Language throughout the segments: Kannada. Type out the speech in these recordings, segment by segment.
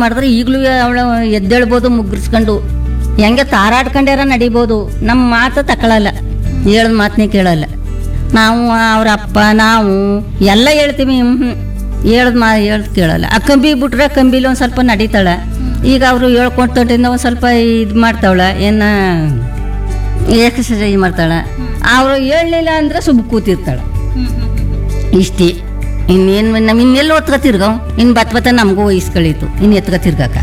ಮಾಡಿದ್ರೆ ಈಗಲೂ ಅವಳು ಎದ್ದೇಳ್ಬೋದು ಮುಗ್ಗಿಸ್ಕೊಂಡು ಹೆಂಗೆ ತಾರಾಡ್ಕೊಂಡ್ಯಾರ ನಡಿಬೋದು ನಮ್ಮ ಮಾತು ತಗೊಳಲ್ಲ ಹೇಳದ್ ಮಾತನ್ನೇ ಕೇಳಲ್ಲ ನಾವು ಅವ್ರ ಅಪ್ಪ ನಾವು ಎಲ್ಲ ಹೇಳ್ತೀವಿ ಹ್ಞೂ ಹೇಳ್ದ ಮಾ ಹೇಳ್ದ್ ಕೇಳಲ್ಲ ಆ ಕಂಬಿ ಬಿಟ್ರೆ ಕಂಬಿಲಿ ಒಂದು ಸ್ವಲ್ಪ ನಡೀತಾಳೆ ಈಗ ಅವರು ಹೇಳ್ಕೊಟ್ಟದಿಂದ ಒಂದು ಸ್ವಲ್ಪ ಇದು ಮಾಡ್ತಾವಳೆ ಏನು ಎಕ್ಸಸೈಸ್ ಮಾಡ್ತಾಳೆ ಅವರು ಹೇಳಲಿಲ್ಲ ಅಂದರೆ ಸುಮ್ಮ ಕೂತಿರ್ತಾಳೆ ಇಷ್ಟೇ ಇನ್ನೇನು ನಮ್ಮ ಇನ್ನೆಲ್ಲ ಒತ್ಕ ತಿರ್ಗವ್ ಇನ್ನು ಬತ್ ಬತ್ತ ನಮಗೂ ವಯಸ್ಸು ಕಳೀತು ಇನ್ನು ಎತ್ಕ ತಿರ್ಗಕ್ಕ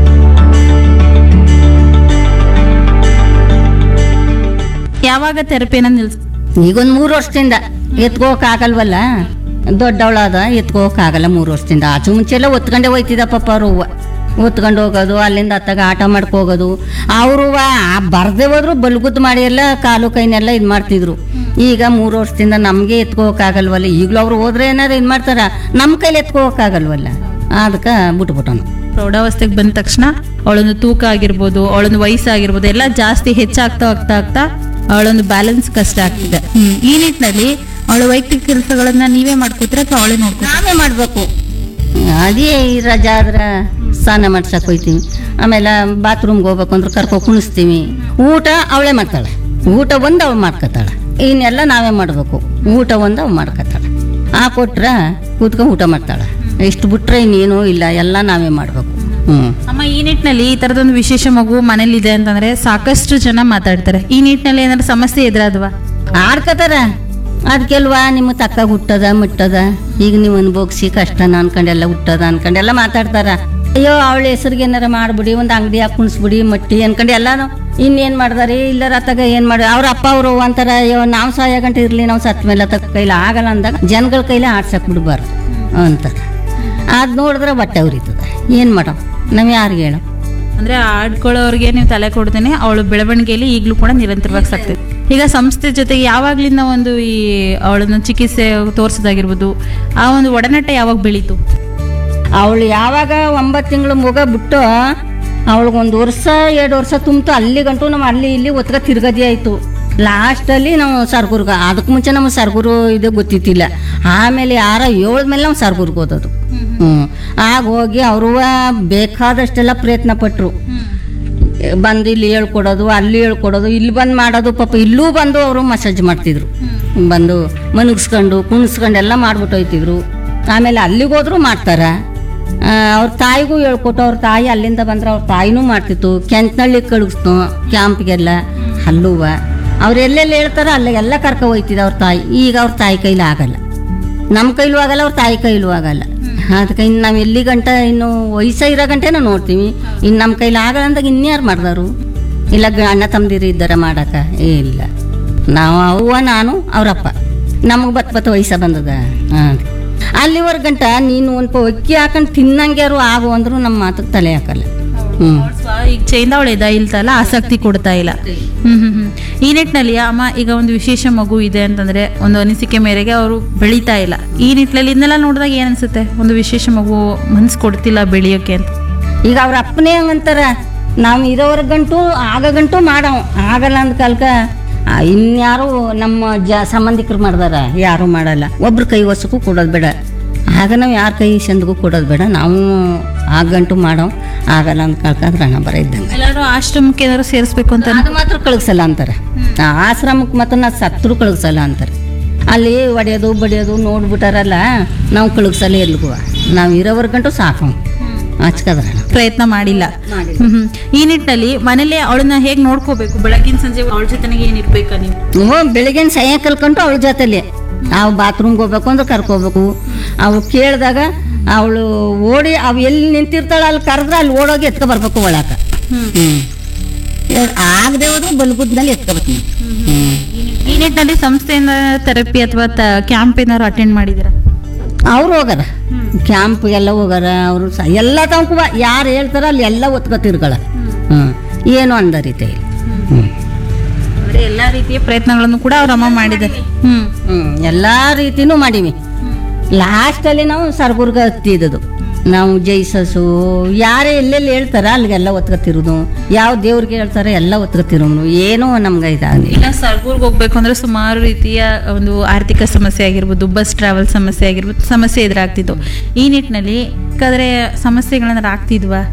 ಯಾವಾಗ ಥೆರಪಿನ ನಿಲ್ಸ್ ಈಗೊಂದು ಮೂರು ವರ್ಷದಿಂದ ಎತ್ಕೋಕ್ ಆಗಲ್ವಲ್ಲ ದೊಡ್ಡವಳಾದ ಎತ್ಕೋಕ್ ಆಗಲ್ಲ ಮೂರು ವರ್ಷದಿಂದ ಆಚು ಮುಂಚೆ ಎಲ್ಲ ಒತ್ಕೊಂಡೇ ಹೋಯ್ತಿದ್ದ ಪಾಪ ಅವ್ರು ಹೂವ ಒತ್ಕೊಂಡು ಹೋಗೋದು ಅಲ್ಲಿಂದ ಅತ್ತಾಗ ಆಟ ಮಾಡ್ಕೊ ಹೋಗೋದು ಅವರು ಬರ್ದೇ ಹೋದ್ರು ಬಲ್ಗುದ್ ಮಾಡಿ ಎಲ್ಲ ಕಾಲು ಕೈನೆಲ್ಲ ಇದು ಮಾಡ್ತಿದ್ರು ಈಗ ಮೂರು ವರ್ಷದಿಂದ ನಮಗೆ ಎತ್ಕೋಕಾಗಲ್ವಲ್ಲ ಈಗಲೂ ಅವ್ರು ಹೋದ್ರೆ ಏನಾದ್ರು ಇದು ಮಾಡ್ತಾರ ನಮ್ಮ ಕೈಲಿ ಎತ್ಕೋಕಾಗಲ್ವಲ್ಲ ಅದಕ್ಕೆ ಬಿಟ್ಬಿಟ್ಟನು ಪ್ರೌಢಾವಸ್ಥೆಗೆ ಬಂದ ತಕ್ಷಣ ಅವಳೊಂದು ತೂಕ ಆಗಿರ್ಬೋದು ಅವಳೊಂದು ವಯಸ್ಸಾಗಿರ್ಬೋದು ಎಲ್ಲ ಜಾಸ್ತಿ ಹೆಚ್ಚಾಗ್ತಾ ಆಗ್ತಾ ಆಗ್ತಾ ಅವಳೊಂದು ಬ್ಯಾಲೆನ್ಸ್ ಕಷ್ಟ ಆಗ್ತಿದೆ ಹ್ಮ್. ಈ ನಿಟ್ಟಿನಲ್ಲಿ ಅವಳ ವೈಯಕ್ತಿಕ ಕೆಲಸಗಳನ್ನ ನೀವೇ ಮಾಡ್ಕೋತೀರ ಅಥವಾ ಅವಳೇ ನೋಡ್ಕೋ ನಾವೇ ಮಾಡಬೇಕು ಅದೇ ಈ ರಜಾ ಆದ್ರೆ ಸ್ನಾನ ಮಾಡ್ಸಕ್ ಹೋಯ್ತೀವಿ ಆಮೇಲೆ ಬಾತ್ರೂಮ್ಗೆ ಹೋಗ್ಬೇಕು ಅಂದ್ರೆ ಕರ್ಕೊ ಕುಣಿಸ್ತೀವಿ ಊಟ ಅವಳೇ ಮಾಡ್ತಾಳೆ ಊಟ ಒಂದು ಅವಳು ಮಾಡ್ಕೊತಾಳೆ ಇನ್ನೆಲ್ಲ ನಾವೇ ಮಾಡಬೇಕು ಊಟ ಒಂದು ಅವಳು ಮಾಡ್ಕೊತಾಳೆ ಆ ಕೊಟ್ರೆ ಕೂತ್ಕೊಂಡು ಊಟ ಮಾಡ್ತಾಳೆ ಇಷ್ಟು ಬಿಟ್ರೆ ಇನ್ನೇನೂ ಇಲ್ಲ ಎಲ್ಲ ನಾವೇ ಮಾಡಬೇಕು ಹ್ಞೂ ಅಮ್ಮ ಈ ನಿಟ್ಟಿನಲ್ಲಿ ಈ ತರದೊಂದು ವಿಶೇಷ ಮಗು ಮನೇಲಿ ಇದೆ ಅಂತಂದ್ರೆ ಸಾಕಷ್ಟು ಜನ ಮಾತಾಡ್ತಾರೆ ಈ ನಿಟ್ಟಿನಲ್ಲಿ ಏನಾದ್ರು ಸಮಸ್ಯೆ ಎದುರಾದ್ವಾ ಆಡ್ಕತಾರ ಅದಕ್ಕೆಲ್ವಾ ನಿಮ್ಮ ತಕ್ಕ ಹುಟ್ಟದ ಮುಟ್ಟದ ಈಗ ನೀವು ಅನ್ಭೋಗಿಸಿ ಕಷ್ಟನ ಅನ್ಕೊಂಡೆಲ್ಲ ಹುಟ್ಟದ ಅನ್ಕೊಂಡೆಲ್ಲ ಮಾತಾಡ್ತಾರ ಅಯ್ಯೋ ಅವಳ ಹೆಸರಿಗೆ ಏನಾರ ಮಾಡ್ಬಿಡಿ ಒಂದು ಅಂಗಡಿ ಹಾಕಿ ಕುಣಿಸ್ಬಿಡಿ ಮಟ್ಟಿ ಅನ್ಕೊಂಡು ಎಲ್ಲಾನು ಇನ್ನೇನ್ ಮಾಡ್ದಾರಿ ಇಲ್ಲರ ಅತ್ತಾಗ ಏನ್ ಮಾಡಿ ಅವ್ರ ಅಪ್ಪ ಅವರು ಅಂತಾರ ಅಯ್ಯೋ ನಾವು ಸಾಯ ಗಂಟೆ ಇರ್ಲಿ ನಾವು ಸತ್ ಮೇಲೆ ತಕ್ಕ ಕೈಲಿ ಆಗಲ್ಲ ಅಂದಾಗ ಜನಗಳ ಕೈಲಿ ಆಡ್ಸಕ್ ಬಿಡ್ಬಾರ್ದು ಅಂತಾರ ಅದ್ ನೋಡಿದ್ರೆ ಹೊಟ್ಟೆ ಉರಿತದ ಏನ್ ಮಾಡೋ ನಾವ್ ಯಾರಿಗೆ ಹೇಳೋ ಅಂದ್ರೆ ಆಡ್ಕೊಳ್ಳೋರ್ಗೆ ನೀವು ತಲೆ ಕೊಡ್ತೇನೆ ಅವಳು ಬೆಳವಣಿಗೆಯಲ್ಲಿ ಈಗಲೂ ಕೂಡ ನಿರಂತರವಾಗಿ ಸಾಕ್ತದೆ ಈಗ ಸಂಸ್ಥೆ ಜೊತೆಗೆ ಯಾವಾಗ್ಲಿಂದ ಒಂದು ಈ ಅವಳನ್ನ ಚಿಕಿತ್ಸೆ ತೋರಿಸೋದಾಗಿರ್ಬೋದು ಆ ಒಂದು ಒಡನಾಟ ಯಾವಾಗ ಬೆಳೀತು ಅವಳು ಯಾವಾಗ ಒಂಬತ್ತು ತಿಂಗಳು ಮಗ ಬಿಟ್ಟು ಅವಳಿಗೊಂದು ವರ್ಷ ಎರಡು ವರ್ಷ ತುಂಬಿತು ಅಲ್ಲಿ ಗಂಟು ನಾವು ಅಲ್ಲಿ ಇಲ್ಲಿ ಒತ್ಕ ತಿರ್ಗದಿ ಆಯಿತು ಲಾಸ್ಟಲ್ಲಿ ನಾವು ಸರ್ಗುರ್ಗ ಅದಕ್ಕೆ ಮುಂಚೆ ನಮಗೆ ಸರ್ಗುರು ಇದು ಗೊತ್ತಿತ್ತಿಲ್ಲ ಆಮೇಲೆ ಯಾರ ಏಳ್ಮೇಲೆ ನಾವು ಸರ್ಗುರ್ಗೆ ಓದೋದು ಹ್ಞೂ ಆಗ ಹೋಗಿ ಅವರು ಬೇಕಾದಷ್ಟೆಲ್ಲ ಪ್ರಯತ್ನ ಪಟ್ಟರು ಬಂದು ಇಲ್ಲಿ ಹೇಳ್ಕೊಡೋದು ಅಲ್ಲಿ ಹೇಳ್ಕೊಡೋದು ಇಲ್ಲಿ ಬಂದು ಮಾಡೋದು ಪಾಪ ಇಲ್ಲೂ ಬಂದು ಅವರು ಮಸಾಜ್ ಮಾಡ್ತಿದ್ರು ಬಂದು ಮನಗಿಸ್ಕೊಂಡು ಕುಣಿಸ್ಕೊಂಡು ಎಲ್ಲ ಮಾಡ್ಬಿಟ್ಟು ಹೋಯ್ತಿದ್ರು ಆಮೇಲೆ ಅಲ್ಲಿಗೆ ಹೋದ್ರು ಮಾಡ್ತಾರ ಆ, ಅವ್ರ ತಾಯಿಗೂ ಹೇಳ್ಕೊಟ್ಟು ಅವ್ರ ತಾಯಿ ಅಲ್ಲಿಂದ ಬಂದ್ರೆ ಅವ್ರ ತಾಯಿನೂ ಮಾಡ್ತಿತ್ತು ಕೆಂಚನಳ್ಳಿ ಕಳಿಸ್ತು ಕ್ಯಾಂಪ್ಗೆಲ್ಲ ಅಲ್ಲೂವ ಅವ್ರು ಎಲ್ಲೆಲ್ಲಿ ಹೇಳ್ತಾರ ಅಲ್ಲಿಗೆಲ್ಲ ಕರ್ಕೊ ಹೋಯ್ತಿದ್ದ ಅವ್ರ ತಾಯಿ ಈಗ ಅವ್ರ ತಾಯಿ ಕೈಲಿ ಆಗಲ್ಲ ನಮ್ಮ ಕೈಲೂ ಆಗಲ್ಲ ಅವ್ರ ತಾಯಿ ಕೈಲೂ ಆಗಲ್ಲ ಅದಕ್ಕೆ ಇನ್ನು ನಾವು ಎಲ್ಲಿ ಗಂಟ ಇನ್ನು ವಯಸ್ಸ ಇರೋ ಗಂಟೆ ನಾವು ನೋಡ್ತೀವಿ ಇನ್ನು ನಮ್ಮ ಕೈಲಿ ಆಗಲ್ಲ ಅಂದಾಗ ಇನ್ಯಾರು ಮಾಡ್ದಾರು ಇಲ್ಲ ಗ- ಅಣ್ಣ ತಮ್ಮದಿರು ಇದ್ದಾರೆ ಮಾಡಕ ಏ ಇಲ್ಲ ನಾವು ಅವ್ವ ನಾನು ಅವರಪ್ಪ ನಮಗೆ ಬತ್ ಬತ್ ವಯಸ್ಸ ಬಂದದ ಹಾಂ ಅಲ್ಲಿವರೆಗೆ ಗಂಟ ನೀನು ಒಂದು ಅಕ್ಕಿ ಹಾಕೊಂಡು ತಿನ್ನಂಗ್ಯಾರು ಆಗು ಅಂದ್ರು ನಮ್ಮ ಮಾತಕ್ಕೆ ತಲೆ ಹಾಕಲ್ಲ ಹ್ಞೂ ಈಗ ಚೈಂದ ಅವಳು ಎದ ಇಲ್ತಲ್ಲ ಆಸಕ್ತಿ ಕೊಡ್ತಾ ಇಲ್ಲ ಹ್ಮ್ ಹ್ಮ್ ಹ್ಮ್ ಈ ನಿಟ್ಟಿನಲ್ಲಿ ಅಮ್ಮ ಈಗ ಒಂದು ವಿಶೇಷ ಮಗು ಇದೆ ಅಂತಂದ್ರೆ ಒಂದು ಅನಿಸಿಕೆ ಮೇರೆಗೆ ಅವರು ಬೆಳೀತಾ ಇಲ್ಲ ಈ ನಿಟ್ಟಿನಲ್ಲಿ ಇದನ್ನೆಲ್ಲ ನೋಡಿದಾಗ ಏನ್ ಅನ್ಸುತ್ತೆ ಒಂದು ವಿಶೇಷ ಮಗು ಮನ್ಸು ಕೊಡ್ತಿಲ್ಲ ಬೆಳೆಯೋಕೆ ಅಂತ ಈಗ ಅವ್ರ ಅಪ್ಪನೇ ಹಂಗಂತಾರ ನಾವು ಇರೋವರೆಗೆ ಗಂಟು ಆಗ ಗಂಟು ಮಾಡವ್ ಆಗಲ್ಲ ಅಂದ ಕಾಲ್ಕ ಆ, ಇನ್ಯಾರು ನಮ್ಮ ಜ ಸಂಬಂಧಿಕರು ಮಾಡ್ದಾರ ಯಾರು ಮಾಡಲ್ಲ ಒಬ್ರ ಕೈ ವಸಕ್ಕೂ ಕೊಡೋದು ಬೇಡ ಆಗ ನಾವು ಯಾರ ಕೈ ಚಂದಗೂ ಕೊಡೋದು ಬೇಡ ನಾವು ಆಗ ಗಂಟು ಮಾಡವ್ ಆಗಲ್ಲ ಅಂದ ಕಾಲ್ಕ ಅದ್ರ ಹಣ ಬರ ಇದ್ದಂಗೆ ಎಲ್ಲರೂ ಆಶ್ರಮಕ್ಕೆ ಏನಾದ್ರು ಸೇರಿಸ್ಬೇಕು ಅಂತ ಅದು ಮಾತ್ರ ಕಳಿಸಲ್ಲ ಅಂತಾರೆ ಆ ಆಶ್ರಮಕ್ಕೆ ಮಾತ್ರ ನಾ ಸತ್ರು ಕಳಿಸಲ್ಲ ಅಂತಾರೆ ಅಲ್ಲಿ ಹೊಡೆಯೋದು ಬಡಿಯೋದು ನೋಡ್ಬಿಟ್ಟಾರಲ್ಲ ನಾವು ಕಳಿಸಲ್ಲ ಎಲ್ಗೂ ನಾವು ಇರೋವರೆಗಂಟು ಸಾಕು ಹಚ್ಕದ್ರ ಪ್ರಯತ್ನ ಮಾಡಿಲ್ಲ ಹ್ಮ್ ಹ್ಮ್. ಈ ನಿಟ್ಟಿನಲ್ಲಿ ಮನೇಲಿ ಅವಳನ್ನ ಹೇಗ್ ನೋಡ್ಕೋಬೇಕು ಬೆಳಗಿನ ಸಂಜೆ ಅವಳ ಜೊತೆಗೆ ಏನಿರ್ಬೇಕಾ ನೀವು ಹ್ಞೂ ಬೆಳಿಗ್ಗೆ ಸಾಯಂಕಾಲ ಕಂಟು ಅವಳ ಜೊತೆಲಿ ನಾವು ಬಾತ್ರೂಮ್ಗೆ ಹೋಗ್ಬೇಕು ಅಂದ್ರೆ ಕರ್ಕೋಬೇಕು ಅವಳು ಕೇಳಿದಾಗ ಅವಳು ಓಡಿ ಅವು ಎಲ್ಲಿ ನಿಂತಿರ್ತಾಳೆ ಅಲ್ಲಿ ಕರೆದ್ರೆ ಅಲ್ಲಿ ಓಡೋಗಿ ಎತ್ಕೊ ಬರ್ಬೇಕು ಒಳಕ ಹ್ಞೂ ಆಗದೆ ಹೋದ್ರೆ ಬಲ್ಗುದ್ನಲ್ಲಿ ಎತ್ಕೋಬೇಕು ಹ್ಞೂ ಈ ನಿಟ್ಟಿನಲ್ಲಿ ಸಂಸ್ಥೆಯಿಂದ ಥೆರಪಿ ಅಥವಾ ಕ್ಯಾಂಪ್ ಏನಾದ್ರು ಅಟೆಂಡ್ ಮಾಡಿದ್ದೀರಾ ಅವ್ರು ಹೋಗಾರ ಕ್ಯಾಂಪ್ಗೆಲ್ಲ ಹೋಗಾರ ಅವರು ಸ ಎಲ್ಲ ತನಕ ಯಾರು ಹೇಳ್ತಾರ ಅಲ್ಲಿ ಎಲ್ಲ ಒತ್ಕೊ ತಿರ್ಗಳ ಹ್ಞೂ ಏನು ಅಂದರಿತೆ ಇಲ್ಲ ಹ್ಞೂ ಅಂದ್ರೆ ಎಲ್ಲಾ ರೀತಿಯ ಪ್ರಯತ್ನಗಳನ್ನು ಕೂಡ ಅವ್ರ ಅಮ್ಮ ಮಾಡಿದ್ದಾರೆ ಹ್ಮ್ ಹ್ಞೂ ಎಲ್ಲ ರೀತಿನೂ ಮಾಡೀವಿ ಲಾಸ್ಟಲ್ಲಿ ನಾವು ಸರ್ಗುರ್ಗ ಹತ್ತಿದ್ದು ನಾವು ಜೈಸಸು ಯಾರೇ ಎಲ್ಲೆಲ್ಲಿ ಹೇಳ್ತಾರ ಅಲ್ಲಿಗೆಲ್ಲ ಒತ್ಕೊತಿರೋದು ಯಾವ ದೇವ್ರಿಗೆ ಹೇಳ್ತಾರೆ ಎಲ್ಲ ಒತ್ಕೊತಿರೋನು ಏನೂ ನಮ್ಗೆ ಇದಾಗಲಿಲ್ಲ ಈಗ ಸರ್ಗೂರ್ಗೆ ಹೋಗ್ಬೇಕು ಅಂದ್ರೆ ಸುಮಾರು ರೀತಿಯ ಒಂದು ಆರ್ಥಿಕ ಸಮಸ್ಯೆ ಆಗಿರ್ಬೋದು ಬಸ್ ಟ್ರಾವೆಲ್ ಸಮಸ್ಯೆ ಆಗಿರ್ಬೋದು ಸಮಸ್ಯೆ ಎದುರಾಗ್ತಿತ್ತು ಈ ನಿಟ್ಟಿನಲ್ಲಿ ಯಾಕಂದ್ರೆ ಸಮಸ್ಯೆಗಳನ್ನ ಆಗ್ತಿದ್ವಾ